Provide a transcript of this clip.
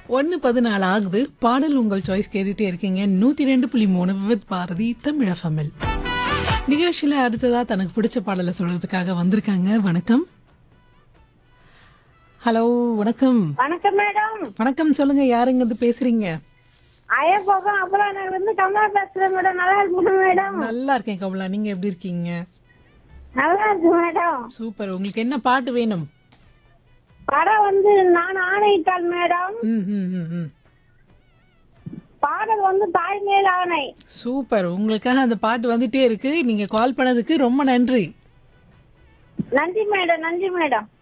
ஒன்று பதினாலு ஆகுது பாடல் உங்கள் சாய்ஸ் கேட்டுட்டே இருக்கீங்க நூற்றி ரெண்டு புள்ளி மூணு விவித் பாரதி தமிழஃபமில் நிகழ்ச்சியில் அடுத்ததா தனக்கு பிடிச்ச பாடலை சொல்றதுக்காக வந்திருக்காங்க வணக்கம் ஹலோ வணக்கம் வணக்கம் மேடம் வணக்கம் சொல்லுங்க யாருங்க இது பேசுறீங்க ஐயப்போகம் அப்புறம் நான் வந்து கமலா பேசுறேன் மேடம் நல்லா இருக்கு மேடம் நல்லா இருக்கேன் கமலா நீங்க எப்படி இருக்கீங்க நல்லா இருக்கு மேடம் சூப்பர் உங்களுக்கு என்ன பாட்டு வேணும் படம் வந்து நான் ஆணையிட்டாள் மேடம் ம் ம் ம் ம் பாடல் வந்து தாய் மேல் ஆணை சூப்பர் உங்களுக்காக அந்த பாட்டு வந்துட்டே இருக்கு நீங்க கால் பண்ணதுக்கு ரொம்ப நன்றி நன்றி மேடம் நன்றி மேடம்